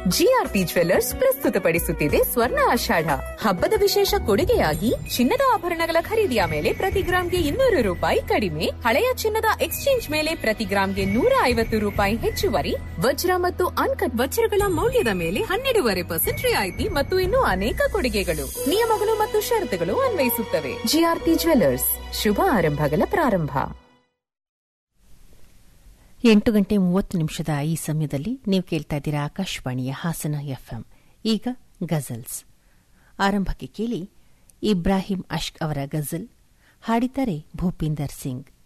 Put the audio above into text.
GRP jewellers ಪ್ರಸ್ತುತಪಡಿಸುತ್ತಿದೆ ಸ್ವರ್ಣ ಆಷಾಢ ಹಬ್ಬದ ವಿಶೇಷ ಕೊಡುಗೆಯಾಗಿ ಚಿನ್ನದ ಆಭರಣಗಳ ಖರೀದಿಯ ಮೇಲೆ ಪ್ರತಿ ಗ್ರಾಂಗೆ ಇನ್ನೂರು ರೂಪಾಯಿ ಕಡಿಮೆ ಹಳೆಯ ಚಿನ್ನದ ಎಕ್ಸ್ಚೇಂಜ್ ಮೇಲೆ ಪ್ರತಿ ಗ್ರಾಂಗೆ ನೂರ ಐವತ್ತು ರೂಪಾಯಿ ಹೆಚ್ಚುವರಿ ವಜ್ರ ಮತ್ತು ಅನ್ಕಟ್ ವಜ್ರಗಳ ಮೌಲ್ಯದ ಮೇಲೆ ಹನ್ನೆರಡೂವರೆ ಪರ್ಸೆಂಟ್ ರಿಯಾಯಿತಿ ಮತ್ತು ಇನ್ನೂ ಅನೇಕ ಕೊಡುಗೆಗಳು ನಿಯಮಗಳು ಮತ್ತು ಷರತ್ತುಗಳು ಅನ್ವಯಿಸುತ್ತವೆ ಜಿಆರ್ಪಿ ಜ್ವೆಲ್ಲರ್ಸ್ ಶುಭ ಆರಂಭಗಳ ಪ್ರಾರಂಭ ಎಂಟು ಗಂಟೆ ಮೂವತ್ತು ನಿಮಿಷದ ಈ ಸಮಯದಲ್ಲಿ ನೀವು ಕೇಳ್ತಾ ಇದ್ದೀರಾ ಆಕಾಶವಾಣಿಯ ಹಾಸನ ಎಫ್ಎಂ ಈಗ ಗಜಲ್ಸ್ ಆರಂಭಕ್ಕೆ ಕೇಳಿ ಇಬ್ರಾಹಿಂ ಅಶ್ಕ್ ಅವರ ಗಜಲ್ ಹಾಡಿದ್ದಾರೆ ಭೂಪಿಂದರ್ ಸಿಂಗ್